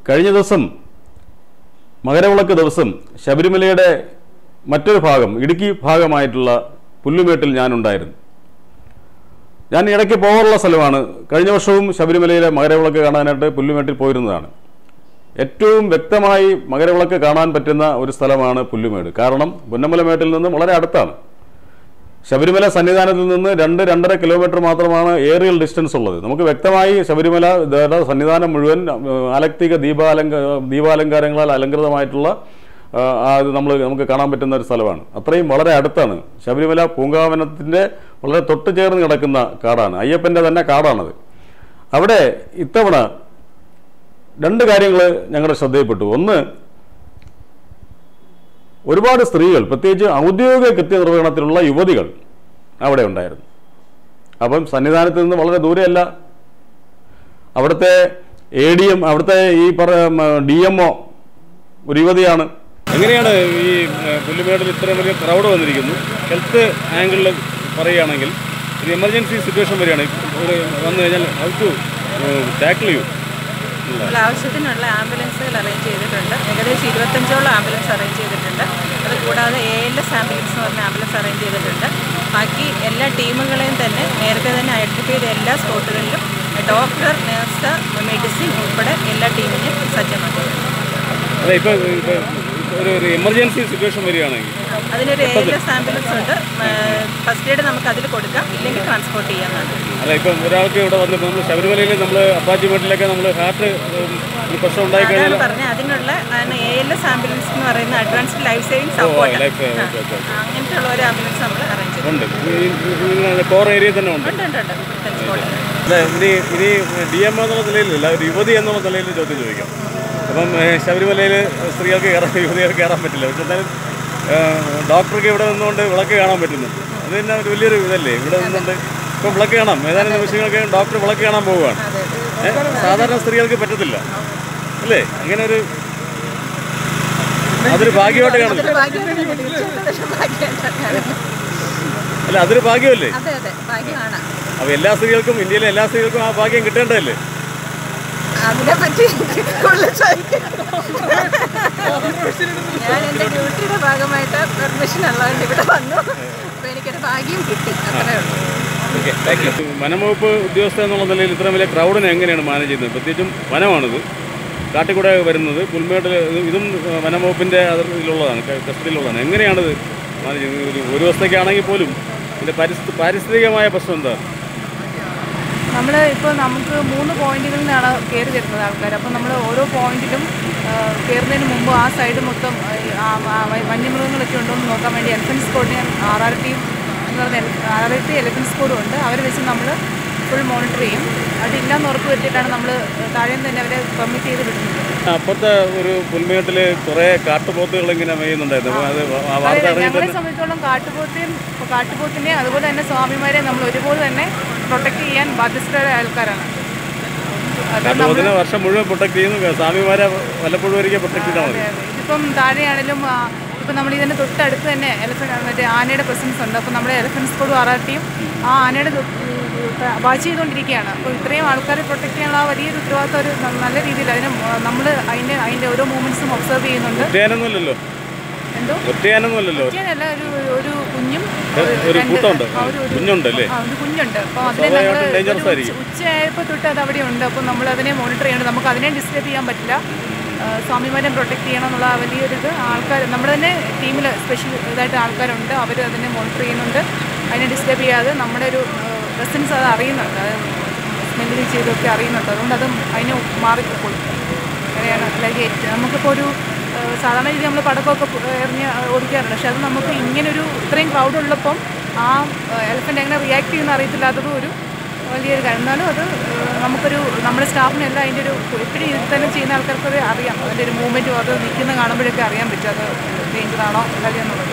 കഴിഞ്ഞ ദിവസം മകരവിളക്ക് ദിവസം ശബരിമലയുടെ മറ്റൊരു ഭാഗം ഇടുക്കി ഭാഗമായിട്ടുള്ള പുല്ലുമേട്ടിൽ ഞാനുണ്ടായിരുന്നു ഞാൻ ഇടയ്ക്ക് പോകാറുള്ള സ്ഥലമാണ് കഴിഞ്ഞ വർഷവും ശബരിമലയിലെ മകരവിളക്ക് കാണാനായിട്ട് പുല്ലുമേട്ടിൽ പോയിരുന്നതാണ് ഏറ്റവും വ്യക്തമായി മകരവിളക്ക് കാണാൻ പറ്റുന്ന ഒരു സ്ഥലമാണ് പുല്ലുമേട് കാരണം പുന്നമലമേട്ടിൽ നിന്ന് വളരെ അടുത്താണ് ശബരിമല സന്നിധാനത്തിൽ നിന്ന് രണ്ട് രണ്ടര കിലോമീറ്റർ മാത്രമാണ് ഏറിയൽ ഡിസ്റ്റൻസ് ഉള്ളത് നമുക്ക് വ്യക്തമായി ശബരിമല ദേവ സന്നിധാനം മുഴുവൻ ഏഹ്, ആലക്തിക ദീപാലങ്ക ദീപാലങ്കാരങ്ങളാൽ അലങ്കൃതമായിട്ടുള്ള ആ, ആ, ഇത് നമ്മൾ നമുക്ക് കാണാൻ പറ്റുന്ന ഒരു സ്ഥലമാണ് അത്രയും വളരെ അടുത്താണ് ശബരിമല പൂങ്കാവനത്തിൻ്റെ വളരെ തൊട്ട് ചേർന്ന് കിടക്കുന്ന കാടാണ് അയ്യപ്പൻ്റെ തന്നെ കാടാണത് അവിടെ ഇത്തവണ രണ്ട് കാര്യങ്ങൾ ഞങ്ങളുടെ ശ്രദ്ധയിൽപ്പെട്ടു ഒന്ന് ഒരുപാട് സ്ത്രീകൾ പ്രത്യേകിച്ച് ഔദ്യോഗിക കൃത്യനിർവഹണത്തിലുള്ള യുവതികൾ അവിടെ ഉണ്ടായിരുന്നു അപ്പം സന്നിധാനത്ത് നിന്ന് വളരെ ദൂരെയല്ല അവിടുത്തെ എ ഡി എം അവിടുത്തെ ഈ പറ ഡി എം ഒ ഒരു യുവതിയാണ് എങ്ങനെയാണ് ഈ പുല്ലുമേടിൽ ഇത്രയും വലിയ ക്രൗഡ് വന്നിരിക്കുന്നു ഹെൽത്ത് ആംഗിളിൽ പറയുകയാണെങ്കിൽ ഒരു എമർജൻസി സിറ്റുവേഷൻ വരികയാണ് ഒരു വന്നു കഴിഞ്ഞാൽ ഹൗ ടു ടാക്കിൾ യു നമ്മൾ ആവശ്യത്തിനുള്ള ആംബുലൻസുകൾ അറേഞ്ച് ചെയ്തിട്ടുണ്ട് ഏകദേശം ഇരുപത്തഞ്ചോളം ആംബുലൻസ് അറേഞ്ച് ചെയ്തിട്ടുണ്ട് അത് കൂടാതെ എ എൽ എസ് ആംബുലൻസ് എന്ന് പറഞ്ഞ ആംബുലൻസ് അറേഞ്ച് ചെയ്തിട്ടുണ്ട് ബാക്കി എല്ലാ ടീമുകളെയും തന്നെ നേരത്തെ തന്നെ ഐഡൻറ്റിഫൈ ചെയ്ത എല്ലാ സ്പോട്ടുകളിലും ഡോക്ടർ നഴ്സ് മെഡിസിൻ ഉൾപ്പെടെ എല്ലാ ടീമിനെയും സജ്ജമാക്കിയിട്ടുണ്ട് അതെ ഇപ്പോൾ ഒരു ഒരു എമർജൻസി സിറ്റുവേഷൻ വരികയാണെങ്കിൽ അതിനൊരു എ എൽ എസ് ആംബുലൻസ് ഉണ്ട് ഫസ്റ്റ് എയ്ഡ് നമുക്ക് അതിൽ കൊടുക്കാം ഇല്ലെങ്കിൽ ട്രാൻസ്പോർട്ട് ചെയ്യാവുന്നതാണ് അല്ല ഇപ്പം ഒരാൾക്ക് ഇവിടെ വന്നിട്ട് നമ്മൾ ശബരിമലയിൽ നമ്മൾ അപ്പാച്ചി വീട്ടിലൊക്കെ നമ്മൾ ഹാർട്ട് ഒരു പ്രശ്നം ഉണ്ടായി കഴിഞ്ഞാൽ അതാണ് പറഞ്ഞത് അതിനുള്ള എ എൽ എസ് ആംബുലൻസ് എന്ന് പറയുന്ന advanced life saving support life saving, okay, okay, അങ്ങനത്തെ ഉള്ള ഒരു ആംബുലൻസ് നമ്മൾ അറേഞ്ച് ചെയ്തിട്ടുണ്ട് ഉണ്ട് കോർ ഏരിയയിൽ തന്നെ ഉണ്ട് ഉണ്ട് ഉണ്ട് ഉണ്ട് ട്രാൻസ്പോർട്ട് അതെ ഇനി ഇനി ഡി എം എന്നുള്ള നിലയിലല്ല ഒരു യുവതി എന്നുള്ള നിലയിൽ ചോദ്യം ചോദിക്കാം അപ്പം ഏഹ്, ശബരിമലയിൽ സ്ത്രീകൾക്ക് കയറാൻ യുവതികൾക്ക് കയറാൻ പറ്റില്ല പക്ഷെ എന്തായാലും ഏഹ്, ഡോക്ടർക്ക് ഇവിടെ നിന്നുകൊണ്ട് വിളക്ക് കാണാൻ പറ്റുന്നുണ്ട് അത് തന്നെ ഒരു വലിയൊരു ഇതല്ലേ ഇവിടെ നിന്നുകൊണ്ട് ഇപ്പം വിളക്ക് കാണാം ഏതാനും നിമിഷങ്ങൾക്ക് ഡോക്ടർ വിളക്ക് കാണാൻ പോവുകയാണ് ഏഹ്, സാധാരണ സ്ത്രീകൾക്ക് പറ്റത്തില്ല അല്ലേ അങ്ങനെ ഒരു അതൊരു ഭാഗ്യമായിട്ട് കാണുന്നു അല്ല അതൊരു ഭാഗ്യമല്ലേ അതെ അതെ ഭാഗ്യമാണ് അപ്പോൾ എല്ലാ സ്ത്രീകൾക്കും ഇന്ത്യയിലെ എല്ലാ സ്ത്രീകൾക്കും ആ ഭാഗ്യം കിട്ടേണ്ടതല്ലേ അതിനെ പറ്റി കൂടുതൽ ചോദിക്കാം. ഞാൻ എൻ്റെ ഡ്യൂട്ടിയുടെ ഭാഗമായിട്ട് പെർമിഷൻ ഉള്ളതുകൊണ്ട് ഇവിടെ വന്നു അപ്പോൾ എനിക്കൊരു ഭാഗ്യം കിട്ടി അത്രേ ഉള്ളൂ ഓക്കെ താങ്ക് യു വനംവകുപ്പ് ഉദ്യോഗസ്ഥ എന്നുള്ള നിലയിൽ ഇത്രയും വലിയ ക്രൗഡിനെ എങ്ങനെയാണ് മാനേജ് ചെയ്യുന്നത് പ്രത്യേകിച്ചും വനമാണിത് കാട്ടിക്കൂടെ വരുന്നത് പുൽമേട്ടിൽ ഇതും വനംവകുപ്പിൻ്റെ അതിലുള്ളതാണ് കസ്റ്റഡിയിലുള്ളതാണ് എങ്ങനെയാണിത് മാനേജ് ചെയ്യുന്നത് ഒരു ഒരു ദിവസത്തേക്കാണെങ്കിൽ പോലും ഇതിൻ്റെ പരിസ്ഥിതി പാരിസ്ഥിതികമായ പ്രശ്നം എന്താ നമ്മൾ ഇപ്പോൾ നമുക്ക് മൂന്ന് പോയിന്റുകളിൽ നിന്നാണ് കയറി വരുന്നത് ആൾക്കാർ അപ്പോൾ നമ്മൾ ഓരോ പോയിന്റിലും കയറുന്നതിന് മുമ്പ് ആ സൈഡ് മൊത്തം ആ, ആ, ആ, വന്യമൃഗങ്ങളൊക്കെ ഉണ്ടോ എന്ന് നോക്കാൻ വേണ്ടി എലഫൻറ്റ് സ്കോഡിനെ ആർ ആർ ടിയും എന്ന് പറഞ്ഞ ആർ ആർ ടി എലഫൻറ്റ് സ്കോഡും ഉണ്ട് അവർ വെച്ച് നമ്മൾ ഫുൾ മോണിറ്റർ ചെയ്യും അതില്ലെന്ന് ഉറപ്പ് വരുത്തിയിട്ടാണ് നമ്മൾ താഴെ നിന്ന് തന്നെ അവരെ പെർമിറ്റ് ചെയ്ത് വിടുന്നത് അപ്പുറത്തെ ഒരു പുൽമേട്ടിൽ കുറേ കാട്ടുപോത്തുകൾ ഇങ്ങനെ മേയുന്നുണ്ടായിരുന്നു അപ്പോൾ അത് ആ വാർത്ത അതെ, അറിഞ്ഞിട്ട് ഞങ്ങളെ സംബന്ധിച്ചോളം കാട്ടുപോത്തിയും കാട്ടുപോത്തിനെ അതുപോലെ തന്നെ സ്വാമിമാരെ നമ്മൾ ഒരുപോലെ തന്നെ പ്രൊട്ടക്ട് ചെയ്യാൻ ബാധ്യസ്ഥരായ ആൾക്കാരാണ് അത് നമ്മൾ കാട്ടുപോത്തിനെ വർഷം മുഴുവൻ പ്രൊട്ടക്ട് ചെയ്യുന്നു സ്വാമിമാരെ വല്ലപ്പോഴും ഒരിക്കൽ പ്രൊട്ടക്ട് ചെയ്താൽ മതി അതെ, അതെ. ഇതിപ്പം താഴെയാണെങ്കിലും ആ, ഇപ്പം നമ്മൾ ഇതിന് തൊട്ടടുത്ത് തന്നെ എലഫന്റ് മറ്റേ ആനയുടെ പ്രസൻസ് ഉണ്ട് അപ്പോൾ നമ്മുടെ എലഫൻറ്റ് സ്കോഡ് ആറാട്ടിയും ആ ആനയുടെ വാച്ച് ചെയ്തുകൊണ്ടിരിക്കുകയാണ് അപ്പോൾ ഇത്രയും ആൾക്കാരെ പ്രൊട്ടക്ട് ചെയ്യാനുള്ള ആ വലിയൊരു ഉത്തരവാദിത്തം ഒരു ന- നല്ല രീതിയിൽ അതിന് നമ്മൾ അതിൻ്റെ അതിൻ്റെ ഓരോ മൂമെൻറ്റ്സും ഒബ്സർവ് ചെയ്യുന്നുണ്ട് ഒറ്റയാനൊന്നുമല്ലല്ലോ എന്തോ ഒറ്റയാനൊന്നുമല്ലല്ലോ ഒറ്റയനല്ല ഒരു ഒരു കുഞ്ഞും ഒരു രണ്ട് കൂട്ടമുണ്ട്. ആ, ഒരു- ഒരു- കുഞ്ഞുണ്ടല്ലേ? ആ, ഒരു കുഞ്ഞുണ്ട് അപ്പോൾ അതിനെ സ്വാഭാവികമായിട്ടും നമ്മൾ dangerous ഒരു ആയിരിക്കും. ഉച്ച- ഉച്ചയായപ്പോൾ തൊട്ട് അത് അവിടെ ഉണ്ട് അപ്പോൾ നമ്മൾ അതിനെ മോണിറ്റർ ചെയ്യണം നമുക്ക് അതിനെ ഡിസ്റ്റർബ് ചെയ്യാൻ പറ്റില്ല ആ, സ്വാമിമാരെ പ്രൊട്ടക്ട് ചെയ്യണം എന്നുള്ള ആ വലിയൊരു ഇത് ആൾക്കാർ നമ്മുടെ തന്നെ ടീമിൽ സ്പെഷ്യൽ ഇതായിട്ട് ആൾക്കാരുണ്ട് അവർ അതിനെ മോണിറ്റർ ചെയ്യുന്നുണ്ട് അതിനെ ഡിസ്റ്റർബ് ചെയ്യാതെ നമ്മുടെ ഒരു പ്രസൻസ് അത് അറിയുന്നുണ്ട് അത് സ്മെല്ല് ചെയ്തൊക്കെ അറിയുന്നുണ്ട് അതുകൊണ്ട് അത് അതിനെ മാറിപ്പോകും അങ്ങനെയാണ് അല്ലെങ്കിൽ ഏറ്റവും നമുക്കിപ്പോൾ ഒരു ആ, സാധാരണ രീതി നമ്മൾ പടക്കമൊക്കെ പു- എറിഞ്ഞ് ഓടിക്കാറുണ്ട് പക്ഷെ അത് നമുക്ക് ഇങ്ങനൊരു ഇത്രയും ക്രൗഡ് ഉള്ളപ്പം ആ എലഫൻ്റ് എങ്ങനെ റിയാക്ട് ചെയ്യുന്ന അറിയത്തില്ലാത്തതും ഒരു വലിയൊരു കാര്യം എന്നാലും അത് ആ, നമുക്കൊരു നമ്മുടെ സ്റ്റാഫിനെല്ലാം അതിൻ്റെ ഒരു എപ്പോഴും ഇതിൽ തന്നെ ചെയ്യുന്ന ആൾക്കാർക്കൊരു അറിയാം അതിൻ്റെ ഒരു മൂവ്മെൻറ്റും അത് നിൽക്കുന്ന കാണുമ്പോഴൊക്കെ അറിയാൻ പറ്റും അത് ഡേഞ്ചറാണോ അല്ലയോ എന്നുള്ളത്